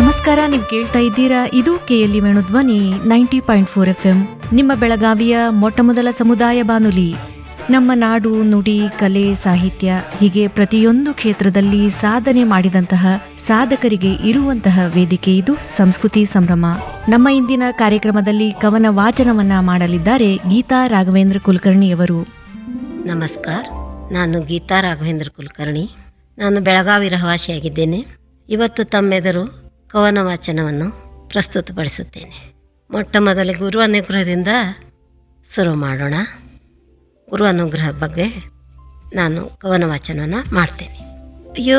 ನಮಸ್ಕಾರ ನೀವು ಕೇಳ್ತಾ ಇದ್ದೀರಾ ಇದು KLE Venudhwani ninety point four F M ನಿಮ್ಮ ಬೆಳಗಾವಿಯ ಮೊಟ್ಟಮೊದಲ ಸಮುದಾಯ ಬಾನುಲಿ ನಮ್ಮ ನಾಡು ನುಡಿ ಕಲೆ ಸಾಹಿತ್ಯ ಹೀಗೆ ಪ್ರತಿಯೊಂದು ಕ್ಷೇತ್ರದಲ್ಲಿ ಸಾಧನೆ ಮಾಡಿದಂತಹ ಸಾಧಕರಿಗೆ ಇರುವಂತಹ ವೇದಿಕೆ ಇದು ಸಂಸ್ಕೃತಿ ಸಂಭ್ರಮ ನಮ್ಮ ಇಂದಿನ ಕಾರ್ಯಕ್ರಮದಲ್ಲಿ ಕವನ ವಾಚನವನ್ನ ಮಾಡಲಿದ್ದಾರೆ ಗೀತಾ ರಾಘವೇಂದ್ರ ಕುಲಕರ್ಣಿಯವರು ನಮಸ್ಕಾರ ನಾನು ಗೀತಾ ರಾಘವೇಂದ್ರ ಕುಲಕರ್ಣಿ ನಾನು ಬೆಳಗಾವಿ ರಹವಾಸಿಯಾಗಿದ್ದೇನೆ ಇವತ್ತು ತಮ್ಮೆದುರು ಕವನ ವಾಚನವನ್ನು ಪ್ರಸ್ತುತಪಡಿಸುತ್ತೇನೆ ಮೊಟ್ಟ ಮೊದಲು ಗುರು ಅನುಗ್ರಹದಿಂದ ಶುರು ಮಾಡೋಣ ಗುರು ಅನುಗ್ರಹ ಬಗ್ಗೆ ನಾನು ಕವನ ವಾಚನವನ್ನು ಮಾಡ್ತೇನೆ